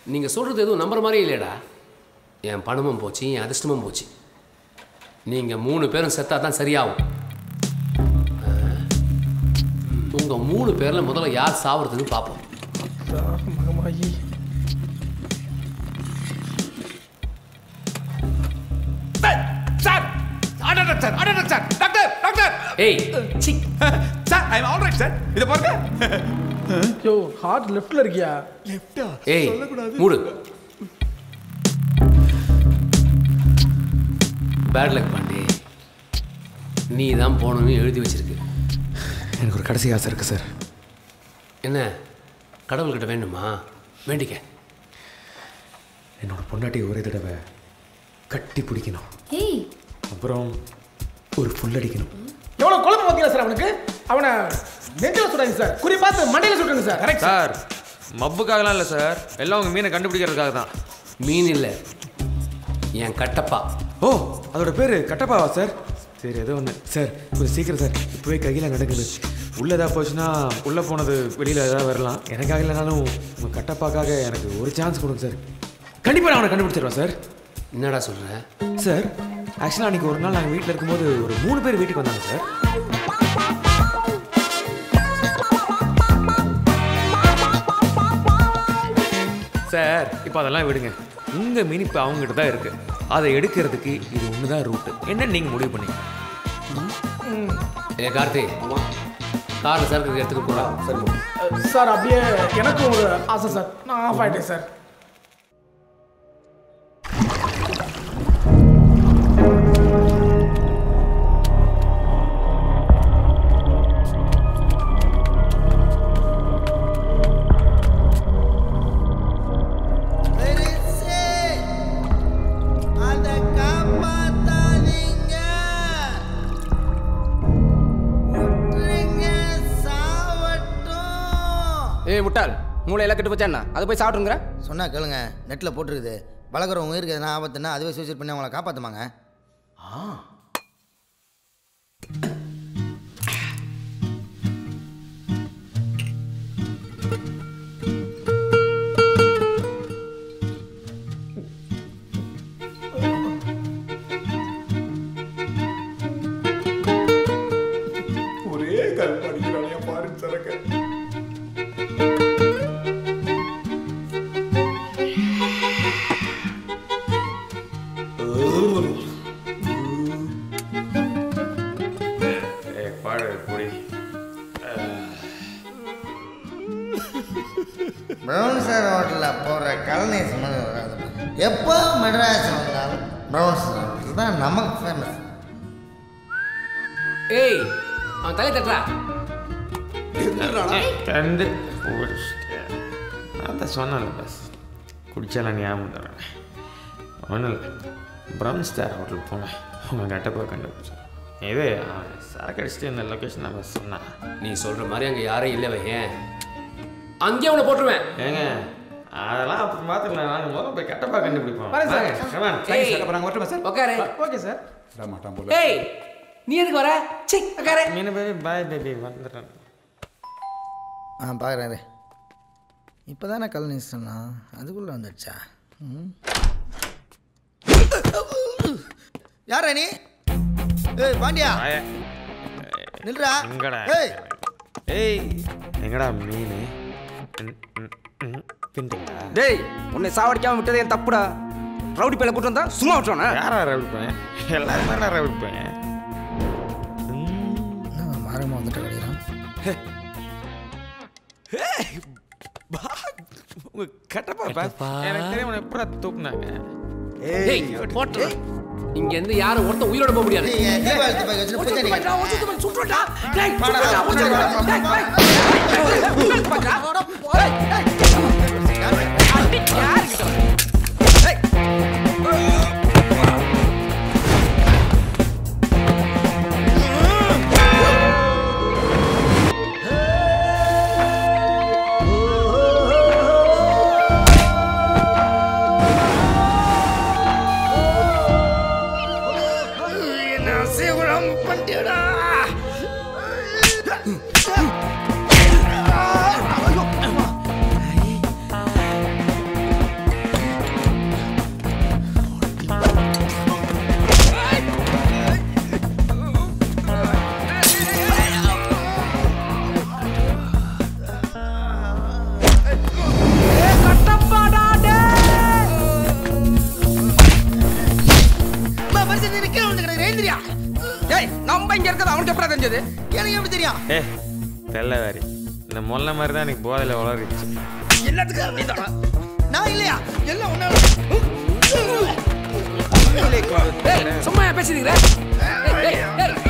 நீங்கள் சொல்கிறது எதுவும் நம்புற மாதிரியே இல்லையடா என் பணமும் போச்சு என் அதிர்ஷ்டமும் போச்சு நீங்கள் மூணு பேரும் செத்தா தான் சரியாகும் உங்கள் மூணு பேரில் முதல்ல யார் சாவறதுன்னு பார்ப்போம் மகமாயி சார் அடடா சார் அடடா சார் டாக்டர் டாக்டர் ஏய் சி sir I am all right sir இத பாருங்க யோ ஹார்ட் லெஃப்ட்ல இருக்கியா லெஃப்டா ஏய் மூடு பேட் லக் பாண்டி நீ தான் போகணும்னு எழுதி வச்சிருக்கு எனக்கு ஒரு கடைசி ஆசை இருக்குது சார் என்ன கடவுள்கிட்ட வேணுமா வேண்டிக்க என்னோட பொண்டாட்டி ஒரே தடவை கட்டி பிடிக்கணும் ஏய் அப்புறம் ஒரு ஃபுல் அடிக்கணும் எவ்வளவு குழப்பம் பார்த்தீங்களா சார் அவனுக்கு அவனை நெஞ்சில சுடாங்க சார் குறி பார்த்து மண்டையில சுட்டுங்க சார் கரெக்ட் சார் மப்புக்காகலாம் இல்லை சார் எல்லாம் உங்கள் மீனை கண்டுபிடிக்கிறதுக்காக தான் மீன் இல்லை என் கட்டப்பா ஓ அதோட பேர் கட்டப்பாவா சார் சரி ஏதோ ஒன்று சார் கொஞ்சம் சீக்கிரம் சார் இப்போவே கையில் நடக்குது உள்ளே ஏதாவது போச்சுன்னா உள்ளே போனது வெளியில் ஏதாவது வரலாம் எனக்காக இல்லைனாலும் உங்கள் கட்டப்பாக்காக எனக்கு ஒரு சான்ஸ் கொடுங்க சார் கண்டிப்பாக நான் அவனை கண்டுபிடிச்சிருவேன் சார் என்னடா சொல்ற சார் ஆக்சுவலாக அன்றைக்கி ஒரு நாள் நாங்கள் வீட்டில் இருக்கும்போது ஒரு மூணு பேர் வீட்டுக்கு வந்தாங்க சார் சார் இப்போ அதெல்லாம் விடுங்க உங்கள் மீன் இப்போ அவங்ககிட்ட தான் இருக்குது அதை எடுக்கிறதுக்கு இது ஒன்று தான் ரூட்டு என்ன நீங்கள் முடிவு பண்ணீங்க ஏ கார்த்தி காரில் சரக்கு எடுத்துட்டு போகலாம் சரி சார் அப்படியே எனக்கும் ஒரு ஆசை சார் நான் ஆஃப் ஆயிட்டேன் சார் அதை காப்பாத்தாதீங்க விட்டுருங்க சாவட்டும் ஏய் முட்டாள் மூளை எல்லாம் கெட்டு போச்சா என்ன அதை போய் சாப்பிட்ருங்கிற சொன்னா கேளுங்க நெட்டில் போட்டுருக்குது பழகிறவங்க உயிருக்கு எதனா ஆபத்துன்னா அதுவே சூசைட் பண்ணி அவங்கள காப்பாற்றுமாங்க ஒரே கல் படிக்கிறானே பாரு சரக்கு ஏ பாடு பொடி ப்ரௌன் சார் ஹோட்டலில் போடுற கலனை சுமந்து வராது எப்போ மெட்ராஸ் வந்தாலும் ப்ரௌன் சார் ஹோட்டல் தான் நமக்கு ஃபேமஸ் ஏய் அவன் தலை தட்டுறா ரெண்டு குடிச்சிட்டேன் நான் தான் சொன்னேன்ல பஸ் குடிச்சால ஞாபகம் தரேன் ஒன்றும் இல்லை ப்ரௌன் ஸ்டார் ஹோட்டல் போனேன் உங்கள் கட்டப்போ கண்டுபிடிச்சேன் இது அவன் சரக்கு அடிச்சுட்டு இந்த லொக்கேஷன் நம்ம சொன்னான் நீ சொல்ற மாதிரி அங்கே யாரும் இல்லை வையேன் அங்கேயே அவனை போட்டுருவேன் ஏங்க அதெல்லாம் அப்புறம் பார்த்துக்கலாம் நாங்கள் முதல்ல போய் கட்டப்பா கண்டுபிடிப்போம் வரேன் சார். வாங்க, come on. ஏய், அப்ப நாங்க வரட்டுமா சார் உட்காரு ஓகே சார் வர மாட்டான் போல ஏய் நீ எதுக்கு வர சி உட்காரு மீன் பேபி பாய் பேபி வந்துடுறேன் ஆ பார்க்குறேன் இப்போ தானே கலனி சொன்னா அதுக்குள்ளே வந்துடுச்சா ம். யாரா நீ ஏய் பாண்டியா வாய. நில்றா எங்கடா ஏய் ஏய் எங்கடா மீன் பின்ட்டுங்களா டேய் உன்னை சாவடிக்காம விட்டதே என் தப்புடா ரவுடி பேல கூட்டு வந்தா சும்மா விட்டுறானே யாரா ரவிப்பேன் எல்லாருமே நான் ரவிப்பேன் என்ன மரமாக வந்துட்டு கிடைக்கிறான் உங்க கட்டப்பா பாஸ் எனக்கு தெரியும் உன்னை எப்படா தூக்குனாங்க ஏய் போட்டு இங்க இருந்து யாரும் ஒருத்தன் உயிரோட போக முடியாது ஏய், ஏன் தீபாவளி துப்பாக்கி வச்சுட்டு பூஜை அடிக்கிற? தெரிஞ்சது எனக்கு எப்படி தெரியும் ஏ தெல்லவாரி இந்த மொல்ல மாதிரி தான் எனக்கு போதையில் வளர்ந்துச்சு எல்லாத்துக்கும் நீ தானா நான் இல்லையா எல்லாம் ஒன்னால ஏய் சும்மா ஏன் பேசிக்கிறேன் ஏய் ஏய் ஏய்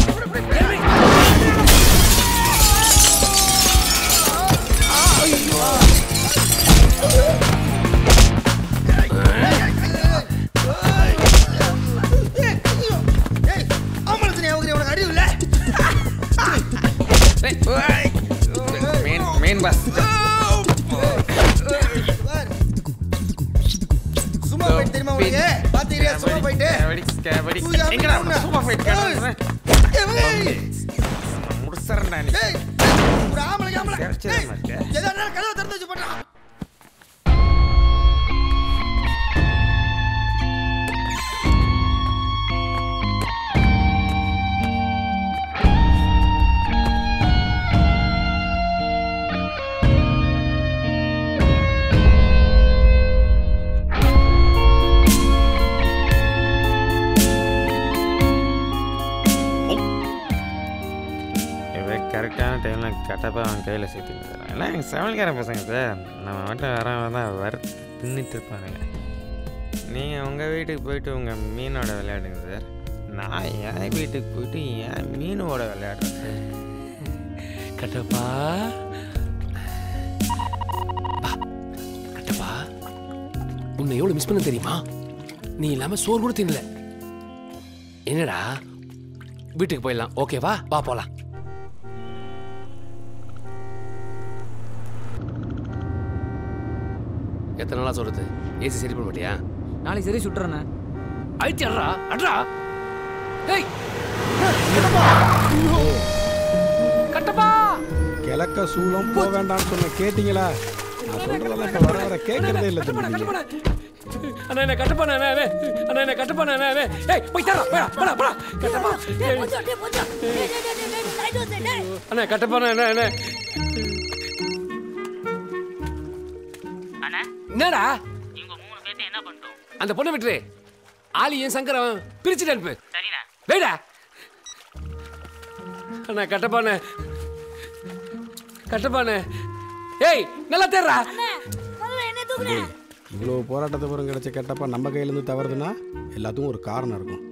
ஏய் ஆம்பளை அவங்க உனக்கு அறிவு இல்ல மெயின் மெயின் பஸ் சும்மா போயிட்டு தெரியுமா உனக்கு பாத்துக்கிறியா சும்மா போயிட்டு தூக்கி எங்கடா அப்படியே சூப்பர் ஃபைட் ஏய், ஏய், முடிச்சிடறேன்டா நீ ஏய், ஒரு ஆம்பளை ஆம்பளை சிரிச்சதே ஏய், மாட்டே. எதா இருந்தாலும் கதவை திறந்து வச்சு போடுறான் இதை கரெக்டான டைமில் கட்டப்பா அவன் கையில் சேர்த்துட்டு சார் எல்லாம் எங்கள் சமையல்கார பசங்க சார் நம்ம மட்டும் வரவங்க தான் வறுத்து தின்னுட்டு இருப்பானுங்க நீங்கள் உங்கள் வீட்டுக்கு போயிட்டு உங்கள் மீனோட விளையாடுங்க சார் நான் என் வீட்டுக்கு போயிட்டு என் மீனோட விளையாடுறேன் சார் கட்டப்பா பா, கட்டப்பா உன்னை எவ்வளவு மிஸ் பண்ண தெரியுமா நீ இல்லாம சோறு கூட தின்னல என்னடா வீட்டுக்கு போயிடலாம் ஓகேவா வா போலாம் எத்தனை நாளா சொல்றது ஏசி சரி பண்ண மாட்டியா நாளைக்கு சரி சுட்டுறேண்ணே அழிச்சு அட்ரா அட்ரா ஏய் கட்டப்பா கிழக்க சூளம் போக வேண்டாம்னு சொன்ன கேட்டீங்களா நான் சொல்றதெல்லாம் இப்ப வர வர கேட்கறதே இல்லை தம்பி நீங்க. அண்ணா என்ன கட்டப்பானே அண்ணா அண்ணா அண்ணா என்ன கட்டப்பானே அண்ணா அண்ணா ஏய் போய் தரா போடா போடா போடா கட்டப்பா அண்ணா கட்டப்பானே அண்ணா அண்ணா என்னடா அந்த பொண்ணை விட்டுரு ஆலி ஏன் சங்கரம் பிரிச்சுட்டு அனுப்பு வேடா அண்ணா கட்டப்பானே கட்டப்பானே ஏய் நல்லா தேடுறா இவ்வளோ போராட்டத்தை பிறகு கிடைச்ச கெட்டப்பா நம்ம கையிலேருந்து தவறுதுன்னா எல்லாத்துக்கும் ஒரு காரணம் இருக்கும்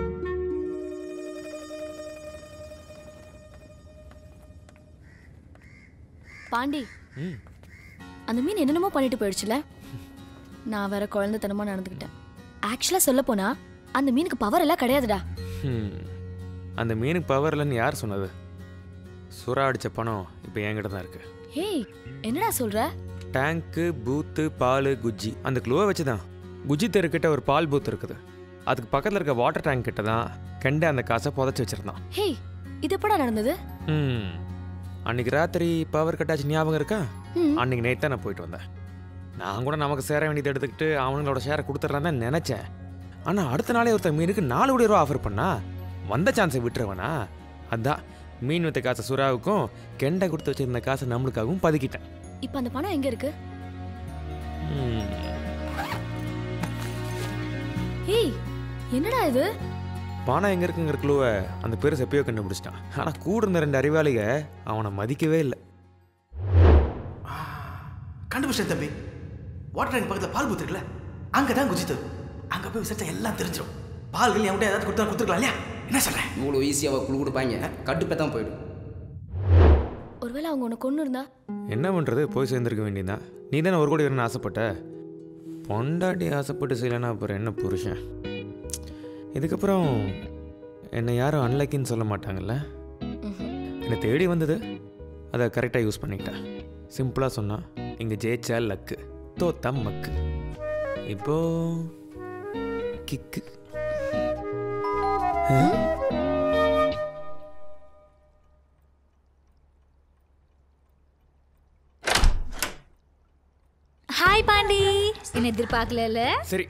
பாண்டி அந்த மீன் என்னென்னமோ பண்ணிட்டு போயிடுச்சுல நான் வேற குழந்தைத்தனமா நடந்துக்கிட்டேன் ஆக்சுவலா சொல்ல போனா அந்த மீனுக்கு பவர் எல்லாம் கிடையாதுடா ஹம். அந்த மீனுக்கு பவர் இல்லைன்னு யார் சொன்னது சுறா அடித்த பணம் இப்போ என்கிட்ட தான் இருக்குது ஹேய் என்னடா சொல்ற டேங்க்கு பூத்து பால் குஜ்ஜி அந்த க்ளூவை வச்சு தான் குஜ்ஜி தெருக்கிட்ட ஒரு பால் பூத் இருக்குது அதுக்கு பக்கத்தில் இருக்க வாட்டர் டேங்க் கிட்ட தான் கெண்டை அந்த காசை புதைச்சி வச்சிருந்தான் ஹேய் இது எப்படா நடந்தது ம் அன்னைக்கு ராத்திரி பவர் கட்டாச்சு ஞாபகம் இருக்கா ம். அன்னைக்கு நைட் தான் நான் போயிட்டு வந்தேன் நான் கூட நமக்கு சேர வேண்டியதை எடுத்துக்கிட்டு அவனுங்களோட ஷேரை கொடுத்துட்றான் தான் நினச்சேன் ஆனால் அடுத்த நாளே ஒருத்தன் மீனுக்கு நாலு கோடி ரூபா ஆஃபர் பண்ணா வந்த சான்ஸை விட்டுருவனா அதான் மீன் வித்த காசை சுறாவுக்கும் கெண்டை கொடுத்து வச்சிருந்த காசை நம்மளுக்காகவும் பதுக்கிட்டேன் இப்போ அந்த பணம் எங்க இருக்கு ம். ஹேய் என்னடா இது பணம் எங்கே இருக்குங்கிற க்ளூவை அந்த பேர் எப்பயோ கண்டுபிடிச்சிட்டான் ஆனால் கூட இருந்த ரெண்டு அறிவாளிக அவனை மதிக்கவே இல்லை கண்டுபிடிச்சேன் தம்பி வாட்டர் டேங்க் பக்கத்தில் பால் பூத்து இருக்குல்ல அங்கே தான் குஜித்து அங்கே போய் விசாரிச்சா எல்லாம் தெரிஞ்சிடும் பால்கள் என்கிட்ட ஏதாவது கொடுத்தா கொடுத்துருக்கலாம் இல்லையா என்ன சொல்கிறேன் இவ்வளோ ஈஸியாக குழு கொடுப்பாங்க கடுப்பே தான் போயிடும் ஒருவேளை அவங்க உனக்கு கொண்டு இருந்தா என்ன பண்ணுறது போய் சேர்ந்துருக்க வேண்டியதுதான் நீ தானே ஒரு கோடி வரணும்னு ஆசைப்பட்ட பொண்டாட்டி ஆசைப்பட்டு செய்யலைன்னா அப்புறம் என்ன புருஷன் இதுக்கப்புறம் என்னை யாரும் அன்லக்கின்னு சொல்ல மாட்டாங்கல்ல என்னை தேடி வந்தது அதை கரெக்டாக யூஸ் பண்ணிக்கிட்டேன் சிம்பிளாக சொன்னா இங்கே ஜெயிச்சா லக்கு தோத்தா மக்கு இப்போ கிக்கு ஹாய் பாண்டி என்ன எதிர்பார்க்கல சரி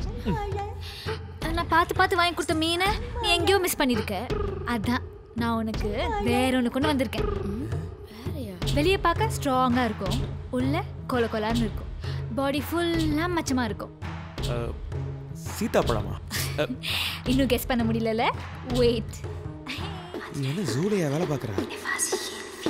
நான் பார்த்து பார்த்து வாங்கி கொடுத்த மீனை நீ எங்கேயோ மிஸ் பண்ணிருக்க அதான் நான் உனக்கு வேற ஒன்று கொண்டு வந்திருக்கேன் வெளியே பார்க்க ஸ்ட்ராங்காக இருக்கும் உள்ள கொல கொலான்னு இருக்கும் பாடி ஃபுல்லாக மச்சமாக இருக்கும் அஹ், சீதாப்பழமா அஹ், இன்னும் கெஸ் பண்ண முடியலல வெயிட் நீ என்ன ஜூலையா வேலை பார்க்குற